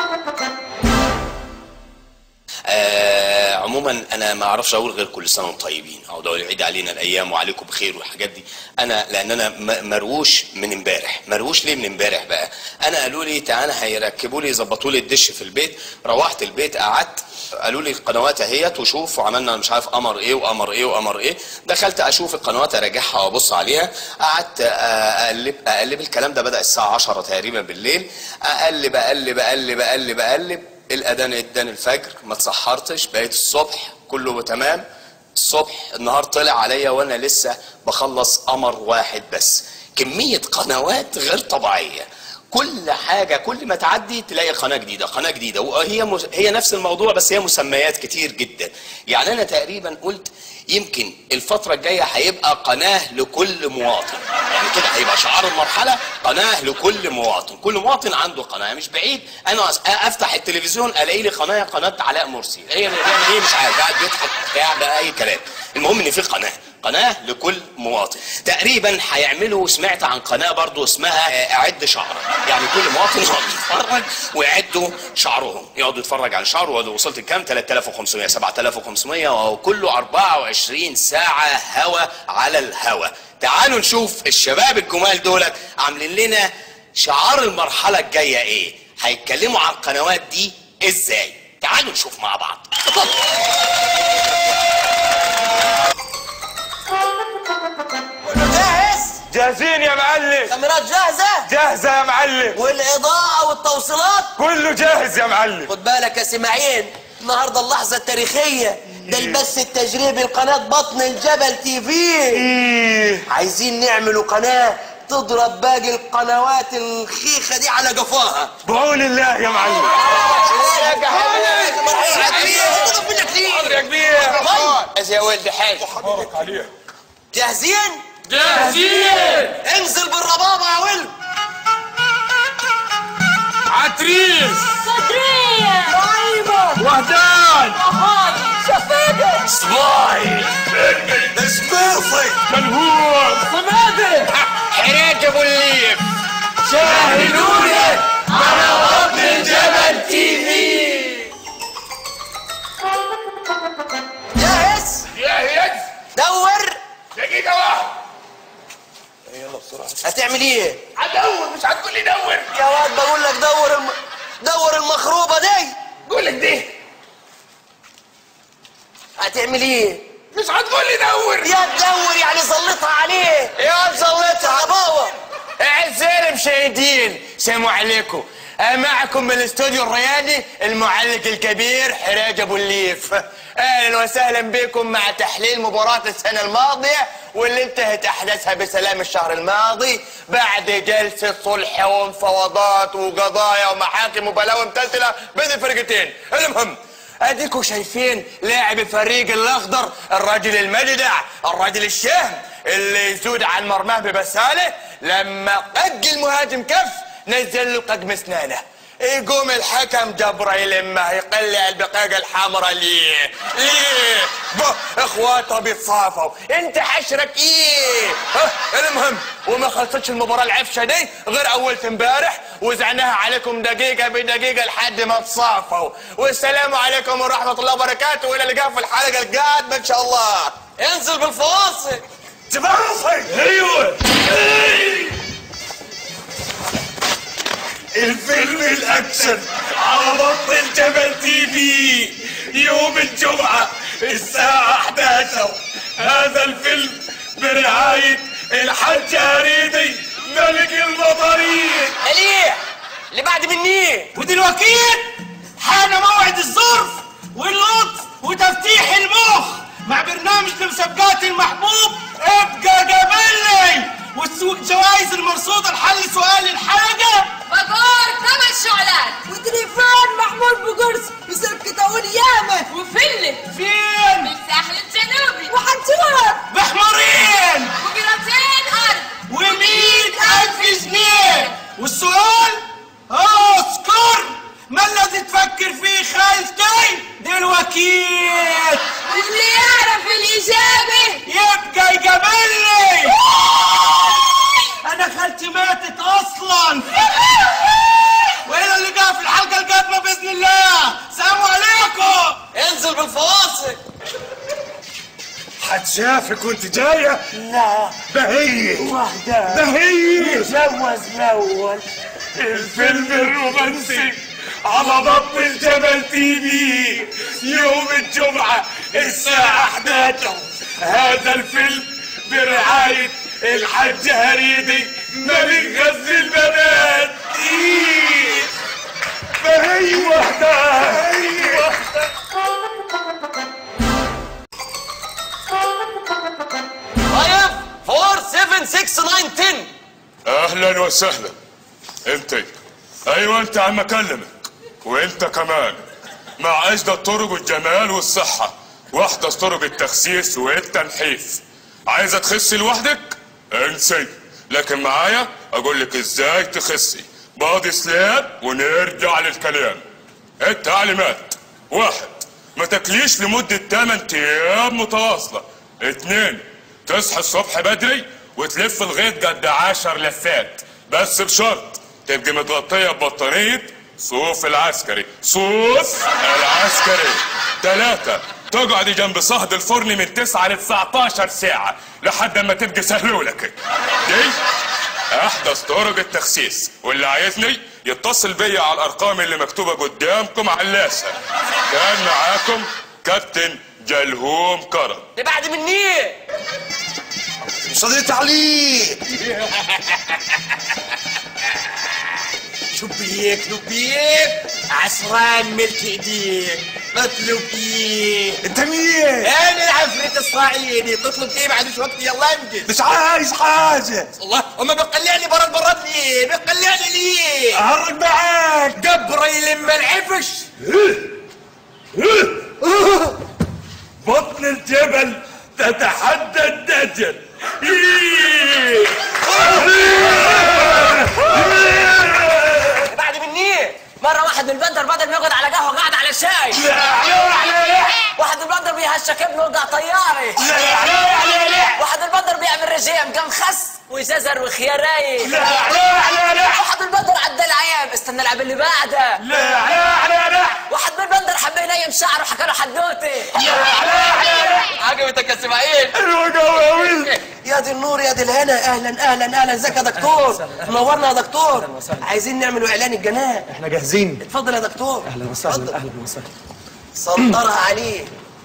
آه عموما انا ما اعرفش اقول غير كل سنه وانتم طيبين اقعد اقول عيد علينا الايام وعليكم بخير والحاجات دي انا لان انا م- مروش من امبارح مروش ليه من امبارح بقى انا قالوا لي تعالى هيركبوا لي يظبطوا لي الدش في البيت روحت البيت قعدت قالوا لي القنوات اهيت وشوف وعملنا مش عارف قمر ايه وقمر ايه وقمر ايه دخلت اشوف القنوات اراجعها وابص عليها قعدت آه، اقلب اقلب الكلام ده بدا الساعه 10 تقريبا بالليل اقلب اقلب اقلب اقلب اقلب الاذان ادان الفجر ما اتسحرتش بقيت الصبح كله تمام الصبح النهار طلع عليا وانا لسه بخلص قمر واحد بس كمية قنوات غير طبيعية كل حاجة كل ما تعدي تلاقي قناة جديدة قناة جديدة وهي مس... هي نفس الموضوع بس هي مسميات كتير جدا يعني أنا تقريبا قلت يمكن الفترة الجاية هيبقى قناة لكل مواطن يعني كده هيبقى شعار المرحلة قناة لكل مواطن كل مواطن عنده قناة مش بعيد أنا أس- أفتح التلفزيون ألاقي لي قناة قناة علاء مرسي هي بيعمل إيه مش عارف قاعد بيضحك بتاع بقى أي كلام المهم إن في قناة قناة لكل مواطن تقريبا هيعملوا سمعت عن قناة برضو اسمها آه، اعد شعرك يعني كل مواطن يقعد يتفرج ويعدوا شعرهم يقعد يتفرج على شعره وده وصلت لكام 3500 7500 وكله 24 ساعة هوا على الهوا تعالوا نشوف الشباب الجمال دولت عاملين لنا شعار المرحلة الجاية ايه هيتكلموا عن القنوات دي ازاي تعالوا نشوف مع بعض اتفضل جاهز جاهزين يا معلم كاميرات جاهزة جاهزة يا معلم والإضاءة والتوصيلات كله جاهز يا معلم خد بالك يا سماعين النهاردة اللحظة التاريخية ده البث التجريبي لقناة بطن الجبل تي في إيه. عايزين نعملوا قناة تضرب باقي القنوات الخيخة دي على قفاها بعون الله يا معلم حاضر يا كبير يا ولد حاج جاهزين؟ جاهزين انزل بالربابة يا ولد عتريس صدرية وهدان شفيقة سباي سبيرفي منهور صمادة حراج ابو الليف شاهدوني على بطن الجبل تي في جاهز؟ جاهز دور دقيقة واحدة هتعمل ايه؟ هدور مش هتقول لي دور يا واد بقول لك دور الم... دور المخروبة دي قول لك دي هتعمل ايه؟ مش هتقول لي دور يا تدور يعني سلطها عليه يا سلطها بابا اعزائي المشاهدين سلام عليكم أنا معكم من الاستوديو الرياضي المعلق الكبير حراج ابو الليف اهلا وسهلا بكم مع تحليل مباراة السنة الماضية واللي انتهت احداثها بسلام الشهر الماضي بعد جلسة صلح ومفاوضات وقضايا ومحاكم وبلاوي متلتلة بين الفرقتين المهم اديكوا شايفين لاعب الفريق الاخضر الراجل المجدع الراجل الشهم اللي يزود عن مرماه ببساله لما قد المهاجم كف نزل له قدم اسنانه يقوم الحكم جبره يلمه يقلع البقاقة الحمراء ليه ليه به اخواته بيتصافوا انت حشرك ايه ها المهم وما خلصتش المباراة العفشة دي غير اولت امبارح وزعناها عليكم دقيقة بدقيقة لحد ما تصافوا والسلام عليكم ورحمة الله وبركاته والى اللقاء في الحلقة القادمة ان شاء الله انزل بالفواصل تفاصل ايوه الفيلم الاكشن على بطن الجبل تي في يوم الجمعة الساعة 11 هذا الفيلم برعاية الحاج هريدي ملك المطاريد ليه اللي بعد مني ودلوقتي حان موعد الظرف واللطف وتفتيح المخ مع برنامج المسابقات المحبوب ابقى قابلني والجوائز المرصودة لحل سؤال الحلقة بقار ثمان شعلات وتليفون محمود بقرص بسبكة أقول ياما وفلة فين بالساحل الجنوبي وحنشوف بحمرين وقراطين أرض ومئة ألف جنيه والسؤال اذكر ما الذي تفكر فيه خالتي دلوقتي واللي يعرف الإجابة يبقى يقابلني انا خالتي ماتت اصلا والى اللقاء في الحلقه القادمه شافك وانت جاية لا بهية واحدة بهية نتجوز الأول الفيلم الرومانسي على بط الجبل تي في يوم الجمعة الساعة 11 هذا الفيلم برعاية الحاج هريدي ملك غزل البنات إيه. فهي وحدة هي وحدة فايف فور سيفن سكس ناين تن اهلا وسهلا انت ايوه انت عم اكلمك وانت كمان مع اجدى الطرق الجمال والصحة واحدث طرق التخسيس والتنحيف عايزة تخسي لوحدك انسي لكن معايا اقول لك ازاي تخسي باضي سلاب ونرجع للكلام التعليمات واحد ما تاكليش لمدة 8 ايام متواصلة اتنين تصحى الصبح بدري وتلف الغيط قد عشر لفات بس بشرط تبقي متغطية ببطانية صوف العسكري صوف العسكري تلاتة تقعدي جنب صهد الفرن من 9 ل 19 ساعة لحد ما تبقي سهلولك دي احدث طرق التخسيس واللي عايزني يتصل بيا على الارقام اللي مكتوبه قدامكم على اللاسه كان معاكم كابتن جلهوم كرم بعد مني صدر تعليق شبيك لبيك عسران ملك ايديك اطلب ايه انت مين؟ انا العفريت الصاعيني تطلب ايه بعد شو وقت يلا انجز مش عايز حاجة الله وما بقلعني برد برد ليه بقلعني ليه هرج معاك قبره يلم العفش بطن الجبل تتحدى الدجل إيه. بعد مني مرة واحد من البندر بدل ما يقعد على قهوة قاعد على شاي واحد من البندر بيهشك ابنه وقع طياري واحد من البندر بيعمل رجيم قام خس وجزر وخياراي واحد من البندر عدى العيام استنى العب اللي بعده واحد من البندر حب ينيم شعره وحكى له حدوتي عجبتك يا اسماعيل يا دي النور يا دي الهنا اهلا اهلا اهلا ازيك يا دكتور منورنا يا دكتور عايزين نعملوا اعلان الجنان احنا جاهزين اتفضل يا دكتور اهلا وسهلا اتفضل. اهلا وسهلا سنطرها عليه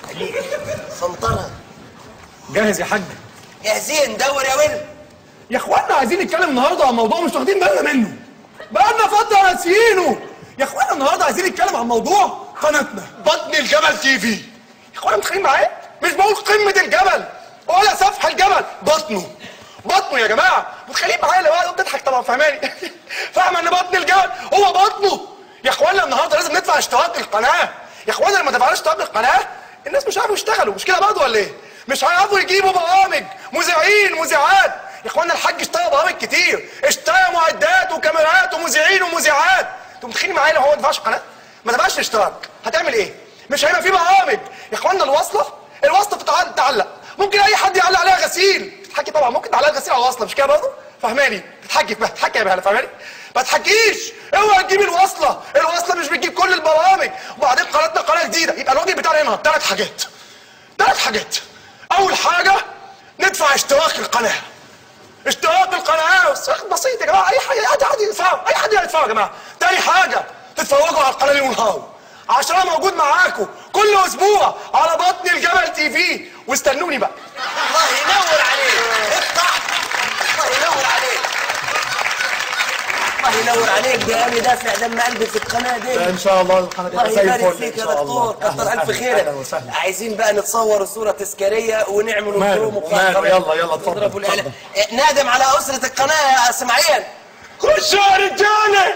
سنطرها جاهز يا حاج جاهزين دور يا ولد يا اخوانا عايزين نتكلم النهارده عن موضوع مش واخدين بالنا منه بقالنا فتره ناسيينه يا اخوانا النهارده عايزين نتكلم عن موضوع قناتنا بطن الجبل تي في يا اخوانا متخيلين معايا مش بقول قمه الجبل ولا سفح الجبل بطنه بطنه يا جماعه متخيلين معايا لو انا بتضحك طبعا فاهماني فاهمه ان بطن الجبل هو بطنه يا اخوانا النهارده لازم ندفع اشتراك القناه يا اخوانا لما دفعناش اشتراك القناه الناس مش هيعرفوا يشتغلوا مش كده برضه ولا ايه مش هيعرفوا يجيبوا برامج مذيعين مذيعات يا اخوانا الحاج اشترى برامج كتير اشترى معدات وكاميرات ومذيعين ومذيعات انتوا متخيلين معايا لو هو ما دفعش قناه ما دفعش الاشتراك هتعمل ايه مش هيبقى في برامج يا اخوانا الوصله الوصله بتتعلق تعلق ممكن اي حد يعلق عليها غسيل تتحكي طبعا ممكن تعلق غسيل على الوصله مش كده برضه فاهماني تتحكي تتحكي يا بهلا فاهماني ما تحكيش اوعى تجيب الوصله الوصله مش بتجيب كل البرامج وبعدين قناتنا قناه جديده يبقى الواجب بتاعنا هنا ثلاث حاجات ثلاث حاجات اول حاجه ندفع اشتراك القناه اشتراك القناه اشتراك بسيط يا جماعه اي حاجه عادي عادي يدفعوا اي حد يدفع يا جماعه تاني حاجه تتفرجوا على القناه ليل ونهار عشان انا موجود معاكم كل اسبوع على بطن الجبل تي في واستنوني بقى الله ينور عليك افتح الله ينور عليك الله ينور عليك ده انا دافع دم قلبي في القناه دي ان شاء الله القناه الله تبقى زي يبارك الفل فيك ان يا شاء الله دكتور كتر أهلاً، الف أهلاً، خيرك اهلا وسهلا عايزين بقى نتصور صوره تذكاريه ونعمل ماله، البرومو بتاع ماله، القناة. يلا، يلا، اتفضل، نضربوا اتفضل. الإعلان. إيه، نادم على اسره القناه يا اسماعيل خشوا يا رجاله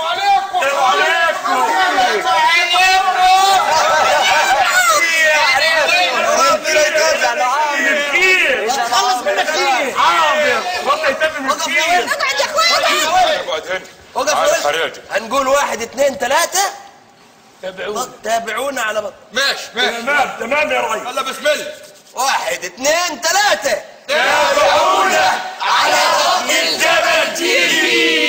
خلص منك فيه حاضر بطل يتم من وقف يا ولد اقعد يا اخويا اقعد هنا وقف على يا ولد الخريجة هنقول واحد اثنين ثلاثة تابعونا تابعونا على بط ماشي ماشي تمام تمام يا ريس يلا بسم الله واحد اثنين ثلاثة تابعونا على بطن الجبل تي في